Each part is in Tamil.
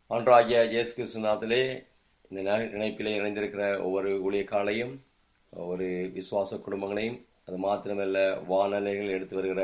ஆண்டராகிய இயேசு கிறிஸ்துநாத்திலே இந்த நா- இணைப்பிலே இணைந்திருக்கிற ஒவ்வொரு ஊழியக்காலையும் ஒவ்வொரு விசுவாச குடும்பங்களையும் அது மாத்திரமல்ல வானொலிகள் எடுத்து வருகிற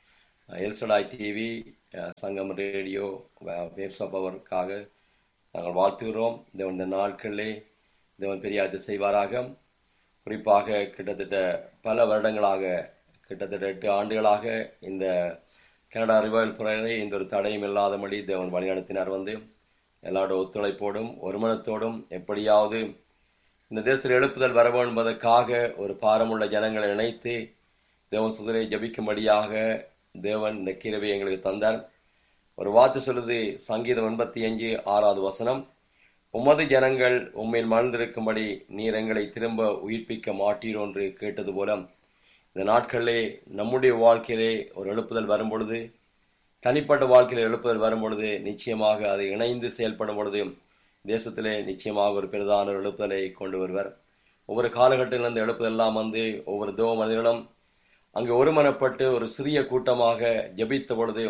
El Shaddai TV Sangam radio waves of அவருக்காக நாங்கள் வாழ்த்துகிறோம் தேவன் இந்த நாட்களிலே தேவன் பெரிய அது செய்வாராக குறிப்பாக கிட்டத்தட்ட பல வருடங்களாக கிட்டத்தட்ட எட்டு ஆண்டுகளாக இந்த கனடா ரிவைல் புறையை இந்த ஒரு தடையும் இல்லாதபடி தேவன் வழிநடத்தினார் வந்து எல்லாரோட ஒத்துழைப்போடும் ஒருமனத்தோடும் எப்படியாவது இந்த தேசத்தில் எழுப்புதல் வர வேண்டும் என்பதற்காக ஒரு பாரமுள்ள ஜனங்களை இணைத்து தேவன் சுதரை ஜபிக்கும்படியாக தேவன் இந்த கிருவை எங்களுக்கு தந்தார் ஒரு வார்த்தை சொல்லுது சங்கீதம் எண்பத்தி அஞ்சு ஆறாவது வசனம் உமது ஜனங்கள் உண்மையில் மறந்திருக்கும்படி நீர் எங்களை திரும்ப உயிர்ப்பிக்க மாட்டீர் என்று கேட்டது போல இந்த நாட்களிலே நம்முடைய வாழ்க்கையிலே ஒரு எழுப்புதல் வரும் பொழுது தனிப்பட்ட வாழ்க்கையில் எழுப்புதல் வரும் பொழுது நிச்சயமாக அதை இணைந்து செயல்படும் பொழுது தேசத்திலே நிச்சயமாக ஒரு பிரதான ஒரு எழுப்புதலை கொண்டு வருவர் ஒவ்வொரு காலகட்டத்தில் அந்த எழுப்புதல் எல்லாம் வந்து ஒவ்வொரு தேவ மனிதர்களும் அங்கு ஒருமனப்பட்டு ஒரு சிறிய கூட்டமாக ஜெபித்த பொழுது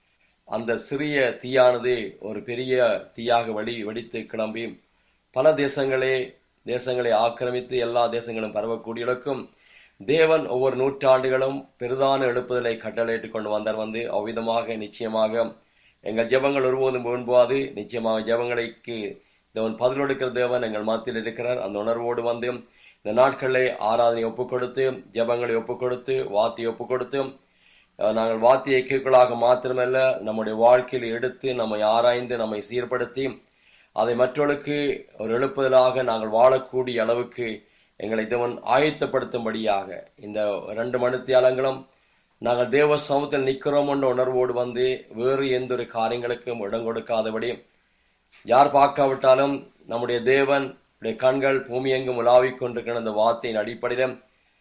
அந்த சிறிய தீயானது ஒரு பெரிய தீயாக வடி வெடித்து கிளம்பி பல தேசங்களே தேசங்களை ஆக்கிரமித்து எல்லா தேசங்களும் பரவக்கூடிய அளவுக்கும் தேவன் ஒவ்வொரு நூற்றாண்டுகளும் பெரிதான எழுப்புதலை கட்டளையிட்டுக் கொண்டு வந்தார் வந்து அவ்விதமாக நிச்சயமாக எங்கள் ஜெபங்கள் ஒருபோதும் விரும்புவாது நிச்சயமாக ஜெபங்களுக்கு தேவன் பதில் கொடுக்கிற தேவன் எங்கள் மத்தியில் இருக்கிறார் அந்த உணர்வோடு வந்து இந்த நாட்களை ஆராதனை ஒப்புக் கொடுத்து ஜெபங்களை ஒப்புக் கொடுத்து வாத்தி ஒப்புக் கொடுத்து அஹ், நாங்கள் வாத்தியை கீழ்களாக மாத்திரமல்ல நம்முடைய வாழ்க்கையில் எடுத்து நம்மை ஆராய்ந்து நம்மை சீர்படுத்தி அதை மற்றவர்களுக்கு ஒரு எழுப்புதலாக நாங்கள் வாழக்கூடிய அளவுக்கு எங்களை தேவன் ஆயத்தப்படுத்தும்படியாக இந்த ரெண்டு மணித்தியாலங்களும் நாங்கள் தேவ சமூகத்தில் நிற்கிறோம் என்ற உணர்வோடு வந்து வேறு எந்த ஒரு காரியங்களுக்கும் இடம் கொடுக்காதபடி யார் பார்க்காவிட்டாலும் நம்முடைய தேவன் உடைய கண்கள் பூமி எங்கும் உலாவிக் கொண்டிருக்கிற அந்த வார்த்தையின் அடிப்படையில்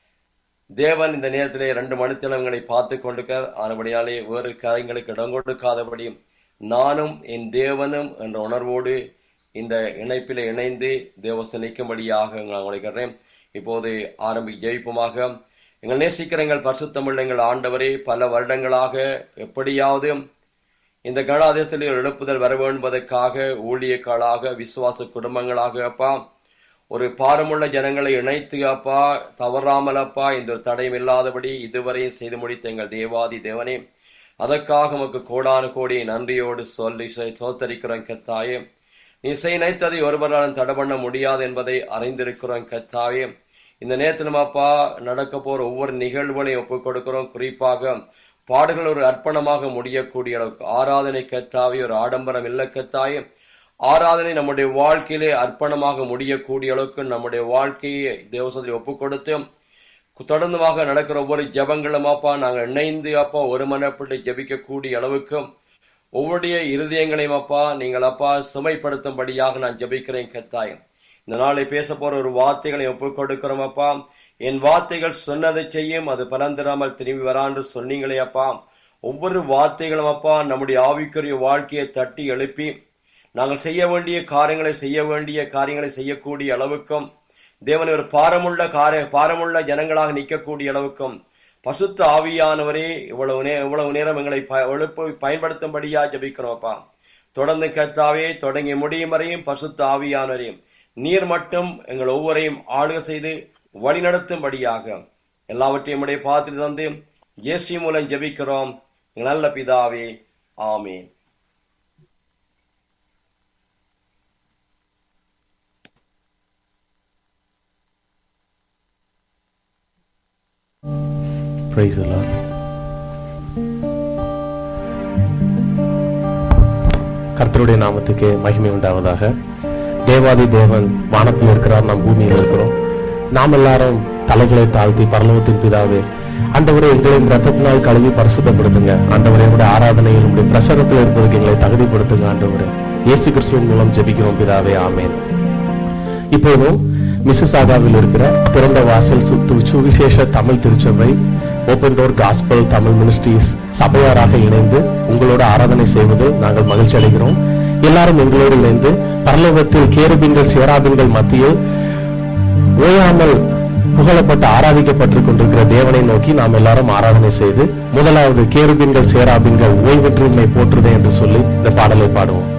தேவன் இந்த நேரத்திலே ரெண்டு மணித்திலங்களை பார்த்து கொண்டிருக்கார் ஆனபடியாலே வேறு காரியங்களுக்கு இடம் கொடுக்காதபடி நானும் என் தேவனும் என்ற உணர்வோடு இந்த இணைப்பிலே இணைந்து தேவஸ்தம் நிற்கும்படியாக நான் உழைக்கிறேன் இப்போது ஆரம்பி ஜெயிப்புமாக எங்கள் நேசிக்கிற எங்கள் பரிசுத்தமிழ் எங்கள் ஆண்டவரே பல வருடங்களாக எப்படியாவது இந்த கணாதேசத்தில் ஒரு எழுப்புதல் வர என்பதற்காக ஊழியக்காளாக விசுவாச குடும்பங்களாக அப்பா ஒரு பாரமுள்ள ஜனங்களை இணைத்து அப்பா தவறாமல் அப்பா இந்த ஒரு தடையும் இல்லாதபடி இதுவரையும் செய்து முடித்த எங்கள் தேவாதி தேவனே அதற்காக உமக்கு கோடான கோடி நன்றியோடு சொல்லி சோத்தரிக்கிறோம் கத்தாயே நீ செய் நினைத்ததை ஒருவராலும் தடை பண்ண முடியாது என்பதை அறிந்திருக்கிறோம் கத்தாயே இந்த நேரத்திலும் அப்பா நடக்க போற ஒவ்வொரு நிகழ்வுகளையும் ஒப்புக் கொடுக்கிறோம் குறிப்பாக பாடுகள் ஒரு அர்ப்பணமாக முடியக்கூடிய அளவுக்கு ஆராதனை கத்தாவே ஒரு ஆடம்பரம் இல்ல கத்தாயே ஆராதனை நம்முடைய வாழ்க்கையிலே அர்ப்பணமாக முடியக்கூடிய அளவுக்கு நம்முடைய வாழ்க்கையை தேவசத்தில் ஒப்புக் கொடுத்து தொடர்ந்துமாக நடக்கிற ஒவ்வொரு ஜபங்களும் அப்பா நாங்கள் இணைந்து அப்பா ஒருமனப்பட்டு ஜபிக்கக்கூடிய அளவுக்கு ஒவ்வொருடைய இருதயங்களையும் அப்பா நீங்கள் அப்பா சுமைப்படுத்தும்படியாக நான் ஜபிக்கிறேன் கத்தாயம் இந்த நாளை பேச போற ஒரு வார்த்தைகளை ஒப்புக் கொடுக்கிறோம் அப்பா என் வார்த்தைகள் சொன்னதை செய்யும் அது பலன் தராமல் திரும்பி வரான்னு சொன்னீங்களே அப்பா ஒவ்வொரு வார்த்தைகளும் அப்பா நம்முடைய ஆவிக்குரிய வாழ்க்கையை தட்டி எழுப்பி நாங்கள் செய்ய வேண்டிய காரியங்களை செய்ய வேண்டிய காரியங்களை செய்யக்கூடிய அளவுக்கும் தேவன் ஒரு பாரமுள்ள காரிய பாரமுள்ள ஜனங்களாக நிற்கக்கூடிய அளவுக்கும் பசுத்த ஆவியானவரே இவ்வளவு நே இவ்வளவு நேரம் எங்களை ப- எழுப்ப பயன்படுத்தும்படியா ஜபிக்கிறோம்ப்பா தொடர்ந்து கர்த்தாவே தொடங்கி முடியும் வரையும் பசுத்த ஆவியானவரையும் நீர் மட்டும் எங்கள் ஒவ்வொரையும் ஆளுக செய்து வழிநடத்தும்படியாக எல்லாவற்றையும் உடைய பார்த்து தந்து இயேசு மூலம் ஜெபிக்கிறோம் எங்கள் நல்ல பிதாவே ஆமென் Praise the Lord. கர்த்தருடைய நாமத்துக்கு மகிமை உண்டாவதாக தேவாதி தேவன் வானத்தில் இருக்கிறார் நாம் பூமியில் இருக்கிறோம் நாம் எல்லாரும் தலைகளை தாழ்த்தி பரலோகத்தின் பிதாவே ஆண்டவரே எங்களையும் ரத்தத்தினால் கழுவி பரிசுத்தப்படுத்துங்க ஆண்டவரே உங்களுடைய ஆராதனையில் உங்களுடைய பிரசனத்தில் இருப்பதற்கு எங்களை தகுதிப்படுத்துங்க ஆண்டவரே இயேசு கிறிஸ்துவின் மூலம் ஜெபிக்கிறோம் பிதாவே ஆமென் இப்போதும் மிசிசாகாவில் இருக்கிற திறந்த வாசல் சுத்து சுவிசேஷ தமிழ் திருச்சபை open door gospel Tamil ministries சபையாராக இணைந்து உங்களோட ஆராதனை செய்வதில் நாங்கள் மகிழ்ச்சி அடைகிறோம் எல்லாரும் எங்களோடு இணைந்து பரலோகத்தில் கேருபின்கள் சேராபின்கள் மத்தியில் ஓயாமல் புகழப்பட்டு ஆராதிக்கப்பட்டுக் கொண்டிருக்கிற தேவனை நோக்கி நாம் எல்லாரும் ஆராதனை செய்து முதலாவது கேருபின்கள் சேராபின்கள் ஓய்வற்றின்மை போற்றுதே என்று சொல்லி இந்த பாடலை பாடுவோம்